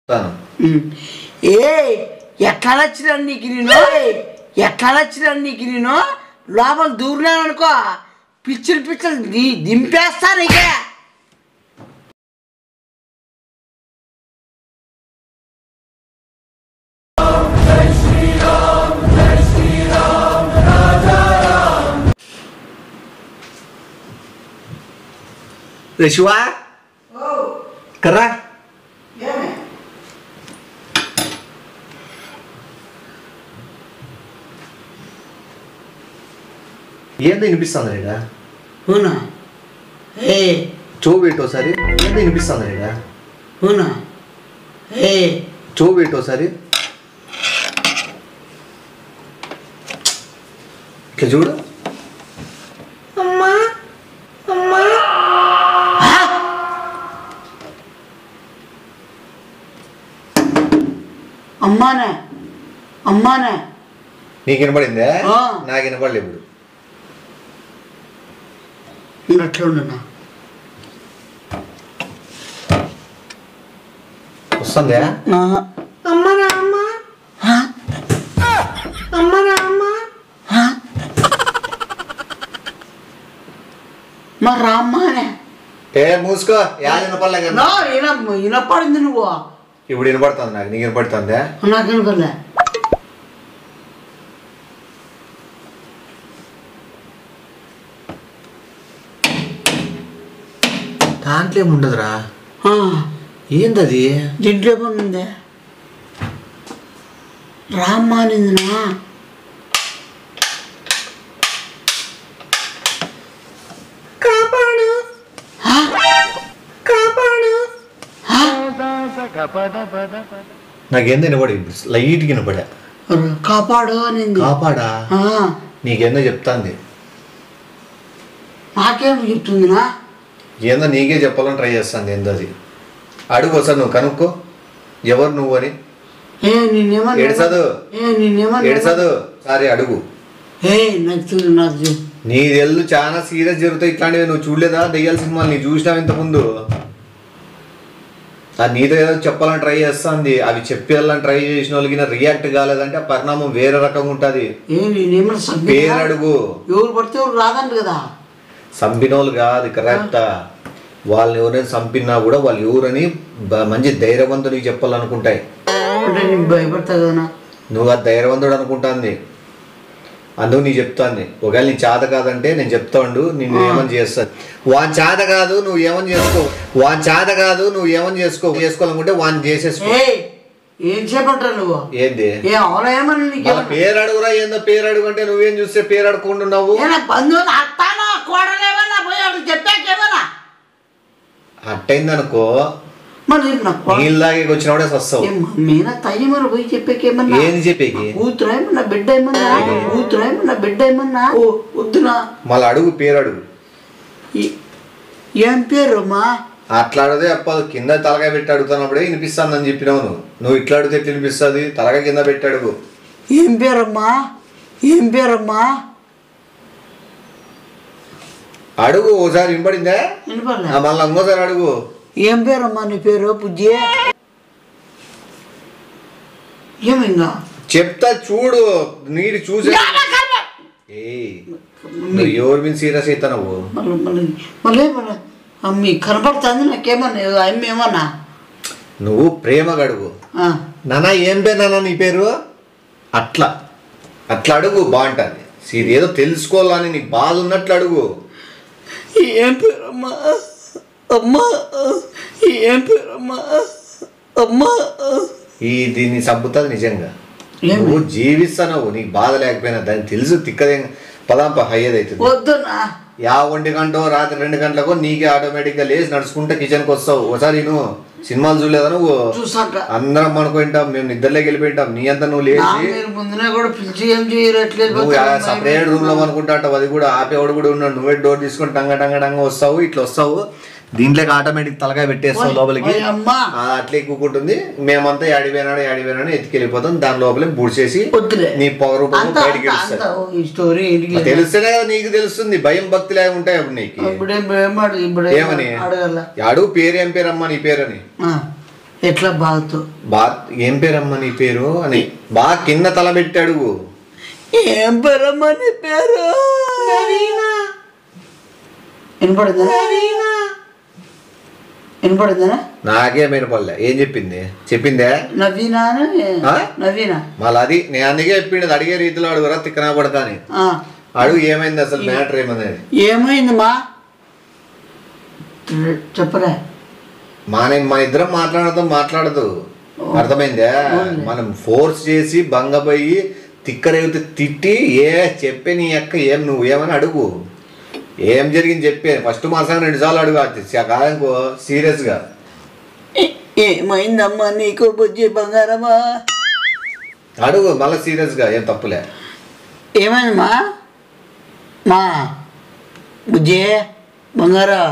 చెప్తాను. ఉమ్. ఏ ఎట్లా నచ్చినా నీకు నేను ఎట్లా నచ్చినా నీకు నేను లోపల దూరినాను అనుకో పిచ్చులు పిచ్చులు ది- దింపేస్తా నీకే రే శివా కర్రా ఏందో వినిపిస్తుంది రేడా అవునా ఏ చో పెట్టోసారి ఏందో వినిపిస్తుంది రేడా అవునా ఏ చో పెట్టోసారి ఇట్లా చూడు అమ్మా అమ్మా అమ్మానే అమ్మానే నీకు వినపడిందే ఆ. నాకు వినపడలే ఇప్పుడు ఇంకట్లా ఉండనా వస్తుందే అమ్మరా అమ్మ అమ్మరా అమ్మ మా రామ్మానే ఏ మూసుకో యా వినపడలే కదా నా ఈయన వినపడింది నువ్వు ఇప్పుడు వినపడుతుంది నాకు నీకు వినపడుతుందే నాకు వినపడలే దాంట్లో ఏముండదురా ఆ, ఏందది దీంట్లో ఏమనుంది రామ్మానిందినా కాపాడు ఆ? కాపాడు ఆ? నాకేందో వినపడి లైట్ వినపడా కాపాడు అనింది కాపాడా ఆ, నీకేందో చెప్తాంది నాకేం చెప్తుందినా ఏందో నీకే చెప్పాలని ట్రై చేస్తాను ఏందో అది అడుగు ఒకసారి నువ్వు కనుక్కో ఎవరు నువ్వు అని ఏ నిన్నేమన్నా ఏడ్చదు. ఏ నిన్నేమన్నా ఏడ్చదు సారీ అడుగు ఏ నాకు చూడు నాకు చూడు నీ తెల్లు చాలా సీరియస్ జరుగుతాయి ఇట్లాంటివి నువ్వు చూడలేదా దెయ్యాల సినిమాలు నీ చూసినావు ఇంత ముందు అది నీతో ఏదో చెప్పాలని ట్రై చేస్తుంది అవి చెప్పేయాలని ట్రై చేసిన వాళ్ళకి రియాక్ట్ కాలేదంటే ఆ పరిణామం వేరే రకంగా ఉంటుంది ఏ నేనేమన్నా సభ్యుడా? పేరు అడుగు ఎవరు పడితే ఎవరు రాదంట కదా చంపినోళ్ళు కాదు కరెక్ట్ వాళ్ళని ఎవరైనా చంపినా కూడా వాళ్ళు ఎవరని బ- మంచి ధైర్యవంతుడికి చెప్పాలనుకుంటాయి అంటే నేను భయపడతా కదా నువ్వు ఆ ధైర్యవంతుడు అనుకుంటాంది అందుకు నీ చెప్తాంది ఒకవేళ నీ చేత కాదంటే నేను చెప్తా ఉండు నేను ఏమని చేస్తాను వాని చేత కాదు నువ్వు ఏమని చేసుకో వాని చేత కాదు నువ్వు ఏమని చేసుకో చేసుకోవాలనుకుంటే వాని చేసేసుకో ఏ ఏం చెప్పంటారు నువ్వు ఏంది ఏ అవునా ఏమన్నా వాళ్ళ నీకేమన్నా పేరు అడుగురా ఏందో పేరు అడుగు అంటే నువ్వేం చూస్తే పేరు అడగకుండా ఉన్నావు ఏ నా బంధువులు అత్తానా కోడలేమన్నా పోయాడు చెప్పాకేమన్నా అట్టయింది అనుకో మరి నా కోడ నీళ్ళలాగే వచ్చినప్పుడే వస్తావు ఏ మమ్మీనా తయ్యమని పోయి చెప్పాకేమన్నా ఏంది చెప్పేకి కూతురు ఏమన్నా బిడ్డ ఏమన్నా కూతురు ఏమన్నా బిడ్డ ఏమన్నా ఓ వద్దునా మళ్ళీ అడుగు పేరు అడుగు ఈ- ఏం పేరు అమ్మా అట్లా అడిగితే చెప్పదు కింద తలకాయ పెట్టి అడుగుతున్నప్పుడే వినిపిస్తుంది అని చెప్పినావు నువ్వు నువ్వు ఇట్లా అడిగితే ఎట్లా వినిపిస్తుంది తలకాయ కింద పెట్టి అడుగు ఏం పేరమ్మా ఏం పేరమ్మా అడుగు ఓసారి వినపడిందా వినపడలే ఆ, మళ్ళీ ఇంకోసారి అడుగు ఏం పేరమ్మా నీ పేరు బుజ్జి ఏమింగా చెప్తా చూడు నీరు చూసే ఏయ్ నువ్వు ఎవరి మీద సీరియస్ అవుతున్నావు మళ్ళీ మళ్ళీ మళ్ళీ మళ్ళీ అమ్మి కనపడుతుంది నాకేమన్నా అమ్మ ఏమన్నా నువ్వు ప్రేమగా అడుగు ఆ, నాన్న ఏం పేరు నాన్న నీ పేరు అట్లా అట్లా అడుగు బాగుంటుంది సీరి ఏదో తెలుసుకోవాలని నీకు బాధ ఉన్నట్లు అడుగు ఏం పేరమ్మా అమ్మా ఏం పేరమ్మా అమ్మా ఈ దీన్ని చంపుతుంది నిజంగా ఏమి? నువ్వు జీవిస్తున్నావు నీకు బాధ లేకపోయినా దాన్ని తెలుసు తిక్కదే పదాంప హయ్యేది అవుతుంది వద్దునా యా ఒంటి గంట రాత్రి రెండు గంటలకు నీకే ఆటోమేటిక్గా లేచి నడుచుకుంటే కిచెన్కి వస్తావు ఒకసారి నువ్వు సినిమాలు చూడలేదా నువ్వు చూసాక అందరం అనుకుంటాం మేము నిద్రలోకి వెళ్ళిపోయింటాం నీ అంతా నువ్వు నా లేచి మీరు ముందునే కూడా పిలిచి ఏం చేయట్లేదు నువ్వు సపరేట్ రూమ్ లో అనుకుంటా అది కూడా ఆపేవాడు కూడా ఉన్నాడు నువ్వే డోర్ తీసుకొని టంగ టంగ టంగ వస్తావు ఇట్లా వస్తావు దీంట్లోకి ఆటోమేటిక్ తలకాయ పెట్టేస్తావు ఓయ్, లోపలికి ఓయ్ అమ్మా. ఆ, అట్లే ఎక్కుకుంటుంది మేమంతా యాడిపోయినాడు యాడిపోయినాడు ఎత్తుకెళ్ళిపోతాం దాని లోపలే బుడిచేసి వద్దులే నీ పొగ రూపంలో అంత బయటికి అంత- ఇడుస్తారు అంత ఈ స్టోరీ ఇంటికి తెలిస్తేనే కదా నీకు తెలుస్తుంది భయం భక్తి లేక ఉంటాయి అప్పుడు నీకు ఇప్పుడే ఏం అడుగు ఇప్పుడు ఏమని అడగల అడుగు పేరు ఏం పేరమ్మా నీ పేరని ఆ, ఎట్లా బాగుతో బా ఏం పేరమ్మా నీ పేరు అని బాగా కింద తల పెట్టి అడుగు ఏం పేరమ్మా నీ పేరు వినపడుతుందా వినపడుతుందా నాకే వినపడలే ఏం చెప్పింది చెప్పిందే నవీనా అని? ఆ? నవీనా మళ్ళీ అది నేను అందుకే చెప్పిండు అడిగే రీతిలో అడుగురా తిక్కనా పడతా అని ఆ. అడుగు ఏమైంది అసలు మ్యాటర్ ఏమన్నది ఏమైందమ్మా చెప్పరా మా నేను మన ఇద్దరం మాట్లాడదాం మాట్లాడదు అర్థమైందా మనం ఫోర్స్ చేసి బంగపోయి తిక్కరేగితే తిట్టి ఏ చెప్పే నీ అక్క ఏం నువ్వు ఏమని అడుగు ఏం జరిగింది చెప్పే ఫస్ట్ మాసం రెండు సార్లు అడుగు అది కాదనుకో సీరియస్గా ఏ- ఏమైందమ్మా నీకు బుజ్జి బంగారమా అడుగు మళ్ళీ సీరియస్గా ఏం తప్పులే ఏమైందమ్మా మా బుజ్జి బంగారా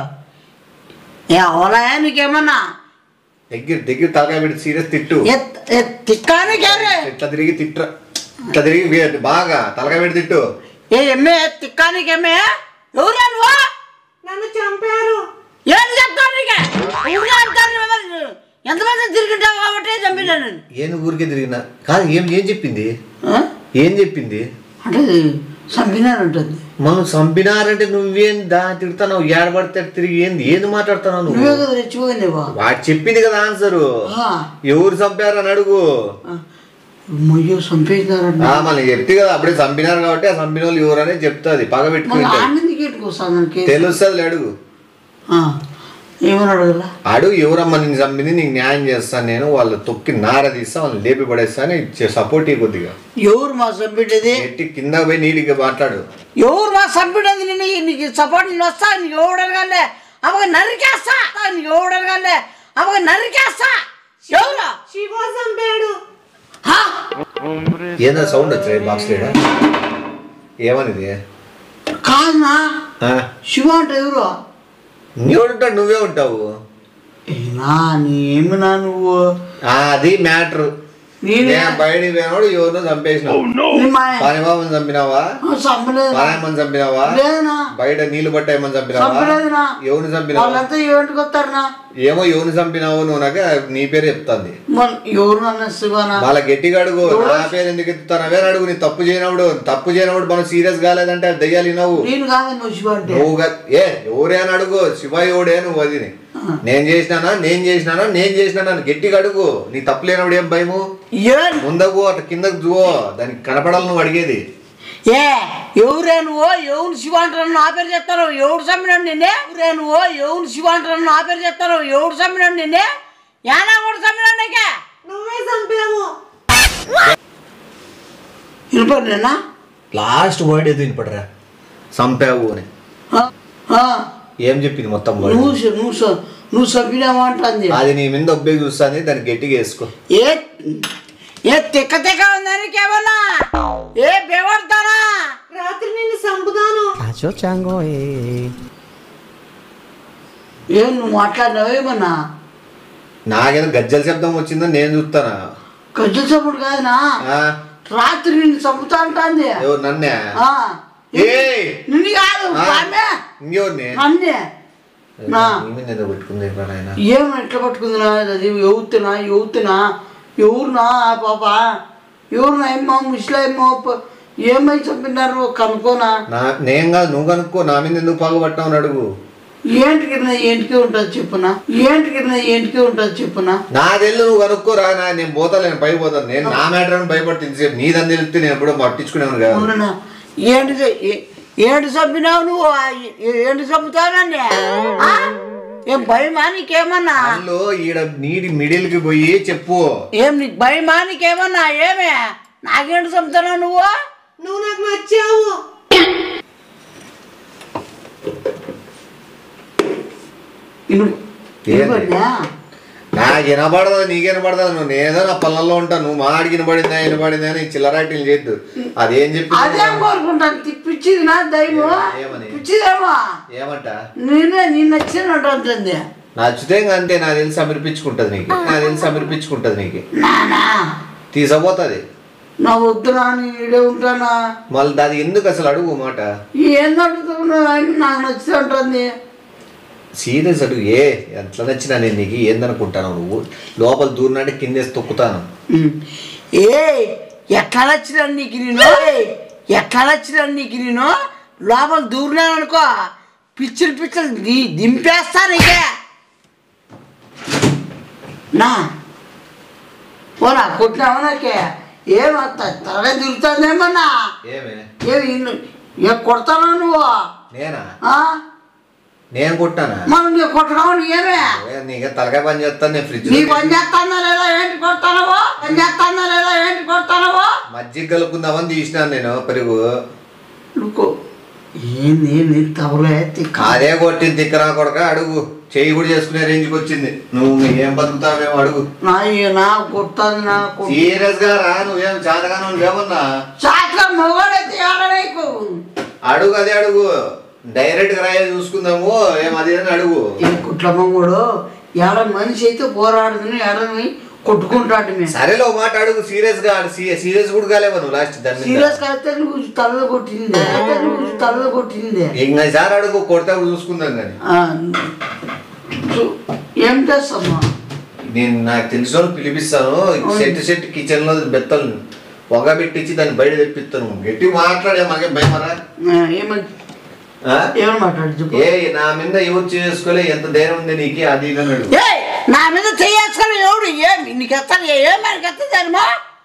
ఏ అవలా నీకేమన్నా దగ్గర దగ్గర తలకాయ పెట్టి సీరియస్ తిట్టు ఎత్- ఎత్ తిక్కానే క్యారే ఇట్లా తిరిగి తిట్ట ఇట్లా తిరిగి వే- బాగా తలకాయ పెట్టి తిట్టు ఏ ఎమ్మె తిక్కానికి ఎమ్మె ఎవరా నువ్వు నన్ను చంపారు ఏం చెప్తాను నీకే ఊరికే అంటాను నువ్వు. ఎంతమంది తిరిగింటావు కాబట్టి చంపినా నేను ఏంది ఊరికే తిరిగినా కాదు ఏం ఏం చెప్పింది ఆ? ఏం చెప్పింది అంటే చంపినానంటుంది మనం చంపినారంటే నువ్వేం దా తిడతావు ఏడబడితే తిరిగి ఏంది ఏంది మాట్లాడుతున్నావు నువ్వే నువ్వు కదా రెచ్చిపోయినావా వాడు చెప్పింది కదా ఆన్సరు ఎవరు చంపారని అడుగు మొయ్యో చంపేసినారంట ఆ, మళ్ళీ చెప్తే కదా అప్పుడే చంపినారు కాబట్టి ఆ చంపిన వాళ్ళు ఎవరనే చెప్తుంది పగ మళ్ళీ పెట్టుకుంటే ఆనందికి ఎట్టుకొస్తాను నాకు తెలుస్తుంది అడుగు ఏమని అడగలా అడుగు ఎవరమ్మా నిన్ను చంపింది నీకు న్యాయం చేస్తాను నేను వాళ్ళు తొక్కి నార తీస్తా వాళ్ళని లేపి పడేస్తాను సపోర్ట్ కొద్దిగా ఎవరు మా చంపిడేది ఎట్టి కింద పోయి నీటిగా మాట్లాడు ఎవరు మా చంపిడేది నిన్ను నీకు సపోర్ట్ నేను వస్తా నీకు ఎవడు అడగాలే అమ్మకి నరికేస్తా నీకు ఎవడు అడగాలే అమ్మకి నరికేస్తా ఎవరు శివ చంపాడు హా? ఏందో సౌండ్ వచ్చాయి బాక్స్ లేడా ఏమనిది కాదునా ఆ? శివ అంటే ఎవరు నీవుడు ఉంటాడు నువ్వే ఉంటావు ఏనా ఏమినా నువ్వు ఆ, అది మ్యాటర్ నేనే బయటికి పోయినాడు ఎవరినో చంపేసినావు నీ మా పానిబాబుని చంపినావా ఆ, చంపలేదు పారాయమని చంపినావా లేదునా బయట నీళ్లు పట్టాయమని చంపినావా చంపలేదునా ఎవరిని చంపినావా వాళ్ళంతా ఏంటికి వస్తారునా ఏమో ఎవరిని చంపినావు నువ్వు నాకు నీ పేరు చెప్తాంది మన ఎవరు అన్న శివనా వాళ్ళ గట్టిగా అడుగు నా పేరు ఎందుకు ఎత్తుతాను అవే అడుగు నీ తప్పు చేయనప్పుడు తప్పు చేయనప్పుడు మనం సీరియస్ కాలేదంటే అది దయ్యాలి నవ్వు నేను కాదు నువ్వు శివ అంటే నువ్వు గా- ఏ ఎవరే అని అడుగు శివ ఎవడే నువ్వు అది నేను చేసినానా నేను చేసినానా నేను చేసినానా అని గట్టిగా అడుగు నీ తప్పు లేనప్పుడు ఏం భయము ఏం ముందకు అట్లా కిందకు దువో దానికి కనపడాలి నువ్వు అడిగేది ఏ ఎవరే నువ్వు ఎవరు శివ అంటారు నా పేరు చెప్తారు ఎవడు చంపినాడు నిన్నే ఎవరే నువ్వు ఎవరు శివ అంటారు నా పేరు చెప్తారు ఎవడు చంపినాడు నిన్నే యానా కూడా చంపినాడు నీకే నువ్వే చంపావు వినపడినా లాస్ట్ వర్డ్ ఏదో వినపడరా చంపావు అని ఏం చెప్పింది మొత్తం word? నువ్వు చ- నువ్వు చ- నువ్వు చంపినావా అంటుంది అది నీ మీద ఒబ్బే చూస్తాను దాన్ని గట్టిగా వేసుకో ఏ ఏ తిక్క తిక్క ఉందని కేవన్నా ఏ బేవడతానా రాత్రి నిన్ను చంపుతాను ఏం నువ్వు మాట్లాడినావు ఏమన్నా నాకేదో గజ్జల శబ్దం వచ్చిందని నేను చూస్తానా గజ్జల చప్పుడు కాదునా ఆ? రాత్రి నిన్ను చంపుతా అంటుంది ఎవరు నన్నే ఆ. ఏయ్! నిన్ను కాదు ఆ? ఆమె ఇంకెవరిని నన్నే నా నీ మీద ఏదో పెట్టుకుంది నాయన ఏం ఎట్లా పట్టుకుందినా అది ఎవతున్నా ఎవతున్నా ఎవరునా ఆ పాప ఎవరునా ఏమ్మా ముసలేమో ఏమై చంపినారు కనుక్కోనా నా నేను కాదు నువ్వు కనుక్కో నా మీద ఎందుకు పగబట్టావు అని అడుగు ఏంటికి నా ఏంటికి ఉంటుంది చెప్పునా ఏంటికి నా ఏంటికి ఉంటుంది చెప్పునా నా తెల్లు నువ్వు కనుక్కోరా నా నేను పోతా నేను పై పోతాను నేను నా మ్యాటర్ అని భయపడుతుంది సేపు నీదని తెలిస్తే నేను ఎప్పుడో పట్టించుకునేవాను కాదు అవునా ఏంటి ఏ- ఏంటి చంపినావు నువ్వు ఆ ఏ- ఏంటి చంపుతావని ఏం భయమా నీకేమన్నా దానిలో ఈడ నీటి మిడిల్కి పోయి చెప్పు ఏం నీకు భయమా నీకేమన్నా ఏమే నాకేంటి చంపుతున్నావు నువ్వు నువ్వు నాకు నచ్చావు ఇను- ఇనుపడినా? నాకు వినపడదు నీకు వినపడదు నువ్వు నేనేదో నా పళ్ళల్లో ఉంటాను నువ్వు మాడికి వినపడిందా వినపడిందా అని చిల్లరాటిలు చేయొద్దు అదేం చెప్పి అదేం కోరుకుంటాను తిప్పిచ్చిది నా దైవం ఏమని? పిచ్చిదేమో ఏమంట నేనే నీ నచ్చినట్టు ఉంటుంది నచ్చితే ఇంక అంతే నాకు తెలిసి సమర్పించుకుంటది నీకు నాకు తెలిసి సమర్పించుకుంటది నీకు నానా తీసపోతుంది నా వద్దునా నీ ఈడే ఉంటానా మళ్ళీ అది ఎందుకు అసలు అడుగు మాట ఏం అడుగుతున్నావు అని నాకు నచ్చి ఉంటుంది సీరియస్ అడుగు ఏ ఎట్లా నచ్చినా నేను నీకు ఏందనుకుంటాను నువ్వు లోపల దూరినాడే కిందేసి తొక్కుతాను ఉమ్. ఏ ఎట్లా నచ్చినా నీకు నేను ఏయ్, ఎట్లా నచ్చినా నీకు నేను లోపల దూరినాను అనుకో పిచ్చులు పిచ్చులు ది దింపేస్తా నీకే నా పోనా కొట్టినావా నాకే ఏమంత తలగా తిరుగుతుందేమన్నా ఏమే ఏమి ఇల్లు ఏ కొడతానా నువ్వు నేనా ఆ? నేను కొట్టానా మనం నీకు కొట్టడం ఏమే నీకే తలకాయ పని చేస్తాను నేను ఫ్రిడ్జ్ నీ పని చేస్తానా లేదా ఏంటి కొడతానో పని చేస్తానా లేదా ఏంటి కొడతానో మజ్జిగ కలుపుకుందామని తీసినాను నేను పెరుగు నువ్వు ఏంది నీ తవలే తిక్క అదే కొట్టింది తిక్కరా కొడక అడుగు చెయ్యి కూడా చేసుకునే రేంజ్కి వచ్చింది నువ్వు ఏం బతుకుతావేమో అడుగు నా నా కొడుతుంది నా కొడుకు సీరియస్ గా రా నువ్వేం చాతగా నువ్వేమన్నా చాట్గా మొగోడైతే ఆడ నీకు అడుగు అదే అడుగు డైరెక్ట్ గా రాయే చూసుకుందాము ఏం అది అని అడుగు ఈ కుట్ల మొగోడు ఎడ మనిషి అయితే పోరాడుతుని ఎడని కొట్టుకుంటాడు మేము సరేలో ఓ మాట అడుగు సీరియస్ గా సీరియస్ కూడా కాలేవా నువ్వు లాస్ట్ దాని మీద సీరియస్ అయితే నువ్వు తల కొట్టింది అయితే నువ్వు తల కొట్టింది ఇంకా సార్ అడుగు కొడితే అప్పుడు చూసుకుందాం కానీ ఆ, చూ- ఏం చేస్తామా నేను నాకు తెలిసిన వాళ్ళు పిలిపిస్తాను సెట్ సెట్ కిచెన్ లో బెత్తలు పొగ పెట్టించి దాన్ని బయట తెప్పిస్తాను గట్టి మాట్లాడే మాకే భయమరా ఏమని ఆ? ఏమని మాట్లాడు చెప్పు ఏ నా మీద ఎవరు చేసుకోలే ఎంత ధైర్యం ఉంది నీకు అది ఇది అని అడుగు ఏయ్, నా మీద చేయాల్సిన ఎవడు ఏమి నీకు ఎత్తాను ఏమని ఎత్తదేమో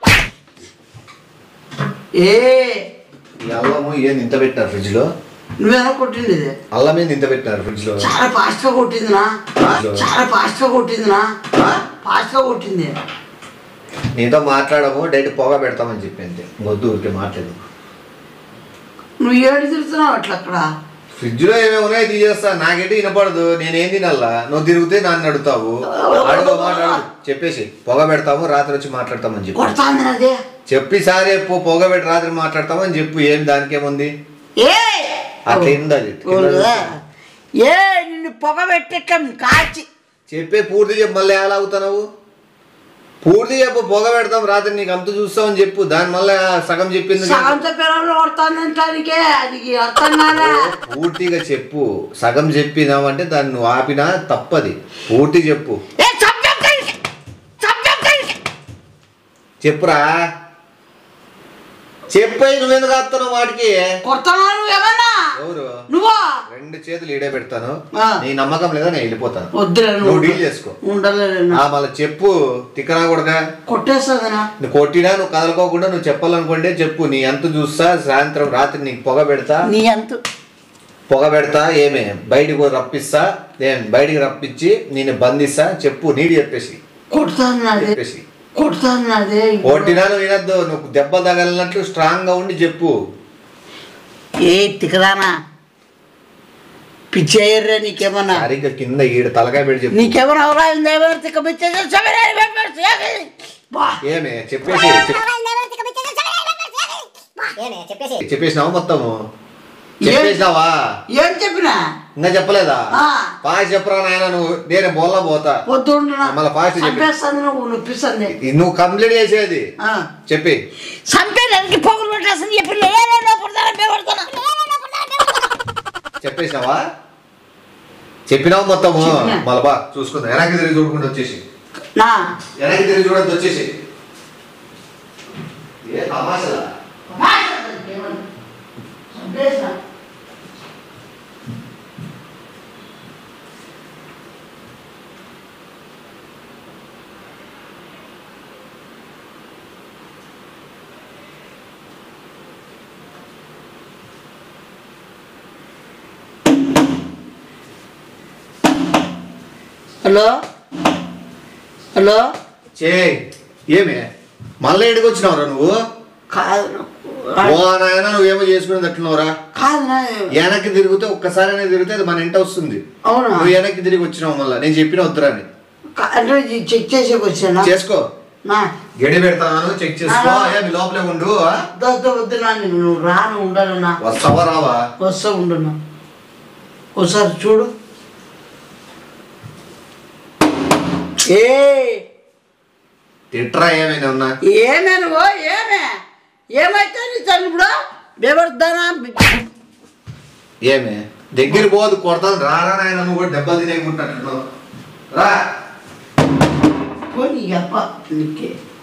ఏ ఈ అల్లము ఏం ఇంత పెట్టినారు ఫ్రిడ్జ్ లో నువ్వేమో కొట్టింది ఇది అల్లం ఏంది ఇంత పెట్టినారు ఫ్రిడ్జ్ లో చాలా ఫాస్ట్గా కొట్టిందినా ఆ? చాలా ఫాస్ట్గా కొట్టిందినా ఆ? ఫాస్ట్గా కొట్టింది నీతో మాట్లాడము డైరెక్ట్ పొగ పెడతామని చెప్పింది వద్దు ఊరికే మాట్లాడు నువ్వు ఏడు తిరుగుతున్నావు అట్లా అక్కడ ఫ్రిడ్జ్ లో ఏమేమి ఉన్నాయో తీసేస్తా నాకేంటి వినపడదు నేనేం తినల్లా నువ్వు తిరిగితే నన్ను అడుగుతావు అడుగు మాట్లాడు చెప్పేసి పొగ పెడతాము రాత్రి వచ్చి మాట్లాడతామని చెప్పు కొడతాంది అదే చెప్పి సారే పో పొగ పెట్టి రాత్రి మాట్లాడతామని చెప్పు ఏం దానికేముంది ఏ అట్లా ఏంది అది ఓలా. ఏ నిన్ను పొగ పెట్టెక్కం కాచి చెప్పే పూర్తి చెప్పు మళ్ళీ ఎలా అవుతున్నావు పూర్తి చెప్పు పొగ పెడతాం రాత్రి నీకు అంత చూస్తామని చెప్పు దాని మళ్ళీ సగం చెప్పింది కదా. సగంతో పిల్లలు కొడతానంటానికే అది అర్థం కాదా పూర్తిగా చెప్పు సగం చెప్పినావంటే దాన్ని నువ్వు ఆపినా తప్పది పూర్తి చెప్పు ఏ చంపేస్తానికి చంపేస్తానికి చెప్పురా చెప్పయి నువ్వెందుకు ఆపుతున్నావు వాటికి కొడతానా నువ్వు ఏమన్నా ఎవరు నువ్వా రెండు చేతులు ఈడే పెడతాను ఆ. నీ నమ్మకం లేదా నేను వెళ్ళిపోతాను వద్దులే నువ్వు డీల్ చేసుకో ఉండలేనా ఆ మళ్ళీ చెప్పు తిక్కనా కూడా కొట్టేస్తుందినా నువ్వు కొట్టినా నువ్వు కదలకోకుండా నువ్వు చెప్పాలనుకుంటే చెప్పు నీ ఎంత చూస్తా సాయంత్రం రాత్రి నీకు పొగ పెడతా నీ ఎంత పొగ పెడతా ఏమే బయటికి పోయి రప్పిస్తా ఏం బయటికి రప్పించి నేను బంధిస్తా చెప్పు నీడి చెప్పేసి కొడతాను నాదే చెప్పేసి కొడతాను నాదే కొట్టినా నువ్వు వినద్దు నువ్వు దెబ్బ తగలినట్లు స్ట్రాంగ్ గా ఉండి చెప్పు ఏ తిక్కదానా పిచ్చేయర్రే నీకేమన్నా సరిగ్గా కింద ఈడ తలకాయ పెట్టి చెప్పు నీకేమన్నా అవరా ఏమైనా తిక్క పిచ్చేసి బా ఏమే చెప్పేసి చెప్- ఏమే చెప్పేసి చెప్పేసినావా మొత్తము ఏం- చెప్పేసినావా ఏం చెప్పినా ఇంకా చెప్పలేదా ఆ. పాస్ చెప్పరా నాయన నువ్వు నేను బోల్లా పోతా పొద్దు మళ్ళా fast చెప్పు. చంపేస్తుంది నువ్వు నొప్పిస్తుంది ఇది నువ్వు కంప్లీట్ చేసేది ఆ. చెప్పి చంపేదానికి పొగలు పెట్టేస్తుంది చెప్పి లేదో లోపడతానా పేపడతానా చెప్పేసినావా చెప్పినావు మొత్తము చెప్పినా. మళ్ళా బా చూసుకుందా వెనక్కి తిరిగి చూడకుండా వచ్చేసి నా వెనక్కి తిరిగి చూడద్దు వచ్చేసి ఏ తమాషా చంపేస్తా హలో హలో చే ఏమే మళ్ళీ ఎడికి వచ్చినావురా నువ్వు కాదు ఓ నాయన నువ్వేమో చేసుకునేది అట్లున్నావురా కాదు నా వెనక్కి తిరిగితే ఒక్కసారి తిరిగితే అది మన ఇంట వస్తుంది అవునా నువ్వు వెనక్కి తిరిగి వచ్చినావు మళ్ళీ నేను చెప్పిన వద్దురా అని కా- అంటే ఇది చెక్ చేసేకి వచ్చానా చేసుకో నా గడి పెడతాను చెక్ చేసుకో ఆ. ఏమి లోపలే ఉండు ఆ? వద్దు వద్దు నా నేను నువ్వు రాను ఉండను నా వస్తావా రావా వస్తా ఉండు నా ఒకసారి చూడు ఏ తిట్రా ఏమైనా ఉన్నా ఏమే నువ్వు ఏమే ఏమైతే నీ తల్లి ఇప్పుడు బేబడతానా ఏమే దగ్గర పోదు కొడతాను రారా నాయన నువ్వు కూడా దెబ్బలు తినేకుంటాను రా పోనీ అప్ప నీకే